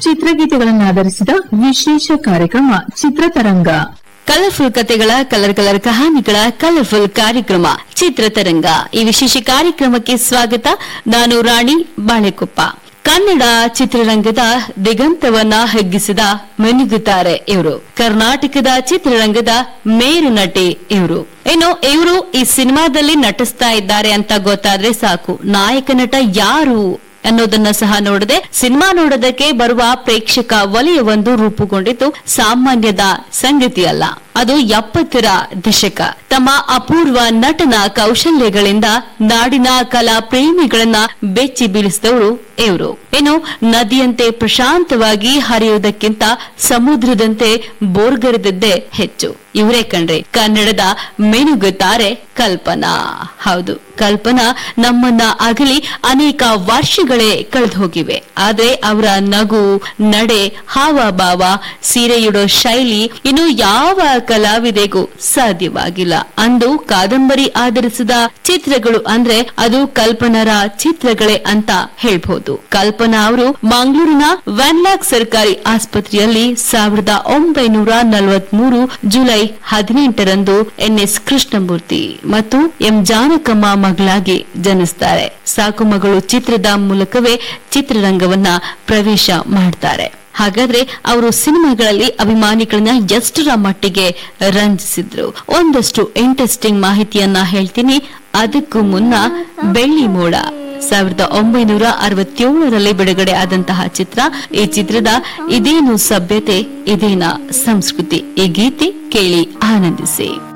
ಚಿತ್ರಗೀತೆಗಳನ್ನಾಧರಿಸಿದ ವಿಶೇಷ ಕಾರ್ಯಕ್ರಮ ಚಿತ್ರತರಂಗ ಕಲರ್ಫುಲ್ ಕತೆಗಳ ಕಲರ್ ಕಲರ್ ಕಹಾನಿಗಳ ಕಲರ್ಫುಲ್ ಕಾರ್ಯಕ್ರಮ ಚಿತ್ರತರಂಗ ಈ ವಿಶೇಷ ಕಾರ್ಯಕ್ರಮಕ್ಕೆ ಸ್ವಾಗತ ನಾನು ರಾಣಿ ಬಾಳೆಕೊಪ್ಪ ಕನ್ನಡ ಚಿತ್ರರಂಗದ ದಿಗಂತವನ್ನ ಹೆಗ್ಗಿಸಿದ ಮೆನುಗುತ್ತಾರೆ ಇವರು ಕರ್ನಾಟಕದ ಚಿತ್ರರಂಗದ ಮೇರು ನಟಿ ಇವರು ಇನ್ನು ಇವರು ಈ ಸಿನಿಮಾದಲ್ಲಿ ನಟಿಸ್ತಾ ಇದ್ದಾರೆ ಅಂತ ಗೊತ್ತಾದ್ರೆ ಸಾಕು ನಾಯಕ ನಟ ಯಾರು ಅನ್ನೋದನ್ನ ಸಹ ನೋಡದೆ ಸಿನಿಮಾ ನೋಡೋದಕ್ಕೆ ಬರುವ ಪ್ರೇಕ್ಷಕ ವಲಯವೊಂದು ರೂಪುಗೊಂಡಿದ್ದು ಸಾಮಾನ್ಯದ ಸಂಗತಿಯಲ್ಲ ಅದು ಎಪ್ಪತ್ತರ ದಶಕ ತಮ್ಮ ಅಪೂರ್ವ ನಟನ ಕೌಶಲ್ಯಗಳಿಂದ ನಾಡಿನ ಕಲಾ ಪ್ರೇಮಿಗಳನ್ನ ಬೆಚ್ಚಿ ಬೀಳಿಸಿದವರು ಇವರು ಇನ್ನು ನದಿಯಂತೆ ಪ್ರಶಾಂತವಾಗಿ ಹರಿಯುವುದಕ್ಕಿಂತ ಸಮುದ್ರದಂತೆ ಬೋರ್ಗರೆದದ್ದೇ ಹೆಚ್ಚು ಇವರೇ ಕಣ್ರಿ ಕನ್ನಡದ ಮೆನುಗುತ್ತಾರೆ ಕಲ್ಪನಾ ಹೌದು ಕಲ್ಪನಾ ನಮ್ಮನ್ನ ಅಗಲಿ ಅನೇಕ ವರ್ಷಗಳೇ ಕಳೆದು ಹೋಗಿವೆ ಆದ್ರೆ ಅವರ ನಗು ನಡೆ ಹಾವಭಾವ ಸೀರೆಯುಡೋ ಶೈಲಿ ಇನ್ನು ಯಾವ ಕಲಾವಿದೆಗೂ ಸಾಧ್ಯವಾಗಿಲ್ಲ ಅಂದು ಕಾದಂಬರಿ ಆಧರಿಸಿದ ಚಿತ್ರಗಳು ಅಂದ್ರೆ ಅದು ಕಲ್ಪನರ ಚಿತ್ರಗಳೇ ಅಂತ ಹೇಳ್ಬಹುದು ಕಲ್ಪನಾ ಅವರು ಮಂಗಳೂರಿನ ವ್ಯಾನ್ಲಾಕ್ ಸರ್ಕಾರಿ ಆಸ್ಪತ್ರೆಯಲ್ಲಿ ಸಾವಿರದ ಒಂಬೈನೂರ ನಲವತ್ಮೂರು ಜುಲೈ ಹದಿನೆಂಟರಂದು ಎನ್ಎಸ್ ಕೃಷ್ಣಮೂರ್ತಿ ಮತ್ತು ಎಂ ಜಾನಕಮ್ಮ ಮಗಳಾಗಿ ಜನಿಸ್ತಾರೆ ಸಾಕು ಮಗಳು ಚಿತ್ರದ ಮೂಲಕವೇ ಚಿತ್ರರಂಗವನ್ನ ಪ್ರವೇಶ ಮಾಡ್ತಾರೆ ಹಾಗಾದ್ರೆ ಅವರು ಸಿನಿಮಾಗಳಲ್ಲಿ ಅಭಿಮಾನಿಗಳನ್ನ ಎಷ್ಟರ ಮಟ್ಟಿಗೆ ರಂಜಿಸಿದ್ರು ಒಂದಷ್ಟು ಇಂಟ್ರೆಸ್ಟಿಂಗ್ ಮಾಹಿತಿಯನ್ನ ಹೇಳ್ತೀನಿ ಅದಕ್ಕೂ ಮುನ್ನ ಬೆಳ್ಳಿ ಮೋಡ ಸಾವಿರದ ಒಂಬೈನೂರ ಅರವತ್ತೇಳರಲ್ಲಿ ಬಿಡುಗಡೆ ಆದಂತಹ ಚಿತ್ರ ಈ ಚಿತ್ರದ ಇದೇನು ಸಭ್ಯತೆ ಇದೇನ ಸಂಸ್ಕೃತಿ ಈ ಗೀತೆ ಕೇಳಿ ಆನಂದಿಸಿ